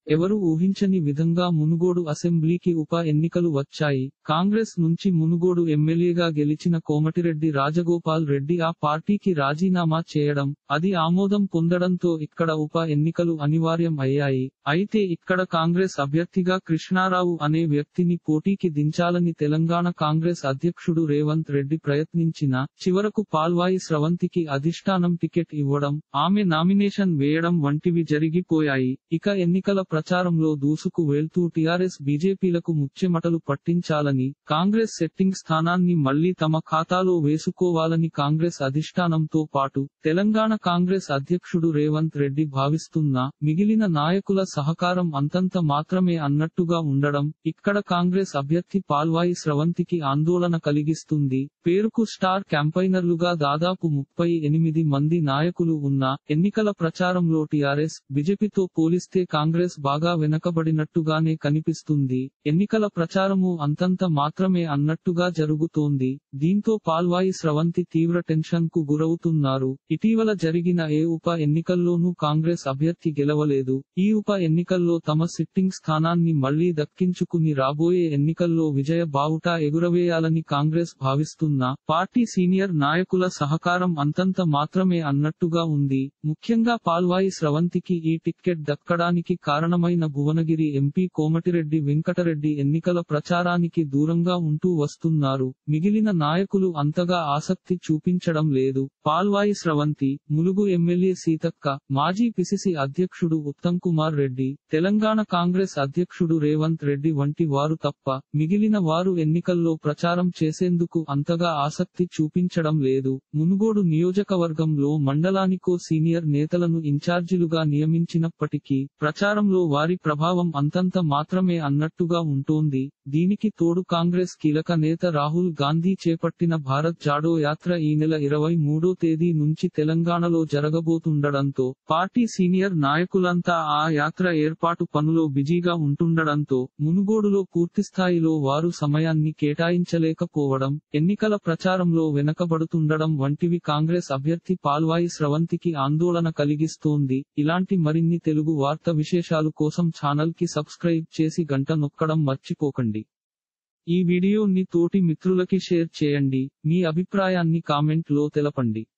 ఎవరు ఊహించని విధంగా మునుగోడు అసెంబ్లీకి ఉప ఎన్నికలు వచ్చాయి కాంగ్రెస్ నుంచి మునుగోడు ఎమ్మెల్యేగా గెలిచిన కోమటిరెడ్డి రాజగోపాల్ రెడ్డి ఆ పార్టీకి రాజీనామా చేయడం అది ఆమోదం పొందడంతో ఇక్కడ ఉప ఎన్నికలు అనివార్యం అయ్యాయి అయితే ఇక్కడ కాంగ్రెస్ అభ్యర్థిగా కృష్ణారావు అనే వ్యక్తిని పోటీకి దించాలని తెలంగాణ కాంగ్రెస్ అధ్యక్షుడు రేవంత్ రెడ్డి ప్రయత్నించినా చివరకు పాల్వాయి స్రవంతికి అధిష్టానం టికెట్ ఇవ్వడం ఆమె నామినేషన్ వేయడం వంటివి జరిగిపోయాయి ఇక ఎన్నికల ప్రచారంలో దూసుకు వెళ్తూ టీఆర్ఎస్ బీజేపీలకు ముచ్చెమటలు పట్టించాలని కాంగ్రెస్ సెట్టింగ్ స్థానాన్ని మళ్లీ తమ ఖాతాలో వేసుకోవాలని కాంగ్రెస్ అధిష్టానంతో పాటు తెలంగాణ కాంగ్రెస్ అధ్యక్షుడు రేవంత్ రెడ్డి భావిస్తున్నా మిగిలిన నాయకుల సహకారం అంతంత మాత్రమే అన్నట్టుగా ఉండడం ఇక్కడ కాంగ్రెస్ అభ్యర్థి పాల్వాయి స్రవంతికి ఆందోళన కలిగిస్తుంది పేరుకు స్టార్ క్యాంపైనర్లుగా దాదాపు ముప్పై ఎనిమిది మంది నాయకులు ఉన్నా ఎన్నికల ప్రచారంలో టీఆర్ఎస్ బీజేపీతో పోలిస్తే కాంగ్రెస్ బాగా వెనకబడినట్టుగానే కనిపిస్తుంది ఎన్నికల ప్రచారము అంతంత మాత్రమే అన్నట్టుగా జరుగుతోంది దీంతో పాల్వాయి స్రవంతి తీవ్ర టెన్షన్ కు గురవుతున్నారు ఇటీవల జరిగిన ఏ ఉప ఎన్నికల్లోనూ కాంగ్రెస్ అభ్యర్థి గెలవలేదు ఈ ఉప ఎన్నికల్లో తమ సిట్టింగ్ స్థానాన్ని మళ్లీ దక్కించుకుని రాబోయే ఎన్నికల్లో విజయ బావుటా ఎగురవేయాలని కాంగ్రెస్ భావిస్తున్నా పార్టీ సీనియర్ నాయకుల సహకారం అంతంత మాత్రమే అన్నట్టుగా ఉంది ముఖ్యంగా పాల్వాయి స్రవంతికి ఈ టిక్కెట్ దక్కడానికి కారణమైన భువనగిరి ఎంపీ కోమటిరెడ్డి వెంకటరెడ్డి ఎన్నికల ప్రచారానికి దూరంగా ఉంటూ వస్తున్నారు మిగిలిన నాయకులు అంతగా ఆసక్తి చూపించడం లేదు పాల్వాయి స్రవంతి ములుగు ఎమ్మెల్యే సీతక్క మాజీ పిసిసి అధ్యక్షుడు ఉత్తమ్ కుమార్ రెడ్డి తెలంగాణ కాంగ్రెస్ అధ్యక్షుడు రేవంత్ రెడ్డి వంటి వారు తప్ప మిగిలిన వారు ఎన్నికల్లో ప్రచారం చేసేందుకు అంతగా ఆసక్తి చూపించడం లేదు మునుగోడు నియోజకవర్గంలో మండలానికో సీనియర్ నేతలను ఇన్ఛార్జీలుగా నియమించినప్పటికీ ప్రచారంలో వారి ప్రభావం అంతంత మాత్రమే అన్నట్టుగా ఉంటోంది దీనికి తోడు కాంగ్రెస్ కీలక నేత రాహుల్ గాంధీ చేపట్టిన భారత్ జాడో యాత్ర ఈ నెల ఇరవై మూడో తేదీ నుంచి తెలంగాణలో జరగబోతుండడంతో పార్టీ సీనియర్ నాయకులంతా ఆ యాత్ర ఏర్పాటు పనులో బిజీగా ఉంటుండడంతో మునుగోడులో పూర్తిస్థాయిలో వారు సమయాన్ని కేటాయించలేకపోవడం ఎన్నికల ప్రచారంలో వెనకబడుతుండడం వంటివి కాంగ్రెస్ అభ్యర్థి పాల్వాయి స్రవంతికి ఆందోళన కలిగిస్తోంది ఇలాంటి మరిన్ని తెలుగు వార్త విశేషాలు కోసం ఛానల్ కి సబ్స్క్రైబ్ చేసి గంట నొక్కడం మర్చిపోకండి ఈ వీడియోని తోటి మిత్రులకి షేర్ చేయండి మీ అభిప్రాయాన్ని కామెంట్ లో తెలపండి